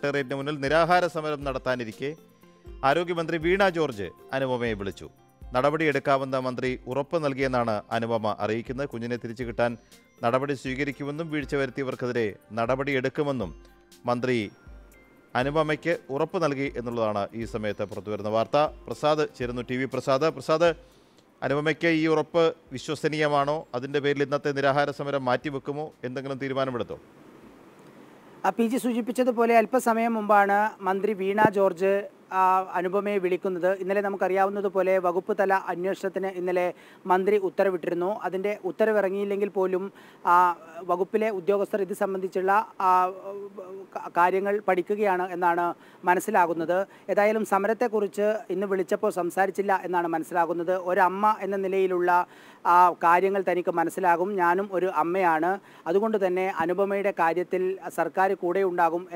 സെക്രട്ടേറിയറ്റിന് മുന്നിൽ നിരാഹാര സമരം നടത്താനിരിക്കെ ആരോഗ്യമന്ത്രി വീണ ജോർജ് അനുപമയെ വിളിച്ചു നടപടിയെടുക്കാമെന്ന് മന്ത്രി ഉറപ്പ് നൽകിയെന്നാണ് അനുപമ അറിയിക്കുന്നത് കുഞ്ഞിനെ തിരിച്ചു കിട്ടാൻ നടപടി സ്വീകരിക്കുമെന്നും വീഴ്ച വരുത്തിയവർക്കെതിരെ നടപടിയെടുക്കുമെന്നും മന്ത്രി അനുപമയ്ക്ക് ഉറപ്പ് നൽകി എന്നുള്ളതാണ് ഈ സമയത്ത് പുറത്തുവരുന്ന വാർത്ത പ്രസാദ് ചേരുന്നു ടി വി പ്രസാദ് പ്രസാദ് അനുപമയ്ക്ക് ഈ ഉറപ്പ് വിശ്വസനീയമാണോ അതിൻ്റെ പേരിൽ ഇന്നത്തെ നിരാഹാര സമരം മാറ്റിവെക്കുമോ എന്തെങ്കിലും തീരുമാനമെടുത്തോ ആ, പി ജി സൂചിപ്പിച്ചതുപോലെ അല്പസമയം മുമ്പാണ് മന്ത്രി വീണ ജോർജ് ആ, അനുപമയെ വിളിക്കുന്നത് ഇന്നലെ നമുക്കറിയാവുന്നതുപോലെ വകുപ്പ് തല അന്വേഷണത്തിന് ഇന്നലെ മന്ത്രി ഉത്തരവിട്ടിരുന്നു അതിൻ്റെ ഉത്തരവിറങ്ങിയില്ലെങ്കിൽ പോലും ആ, വകുപ്പിലെ ഉദ്യോഗസ്ഥർ ഇത് സംബന്ധിച്ചുള്ള ആ, ക- കാര്യങ്ങൾ പഠിക്കുകയാണ് എന്നാണ് മനസ്സിലാകുന്നത് ഏതായാലും സമരത്തെക്കുറിച്ച് ഇന്ന് വിളിച്ചപ്പോൾ സംസാരിച്ചില്ല എന്നാണ് മനസ്സിലാകുന്നത് ഒരമ്മ എന്ന നിലയിലുള്ള ആ, കാര്യങ്ങൾ തനിക്ക് മനസ്സിലാകും ഞാനും ഒരു അമ്മയാണ് അതുകൊണ്ട് തന്നെ അനുപമയുടെ കാര്യത്തിൽ സർക്കാർ കൂടെ ഉണ്ടാകും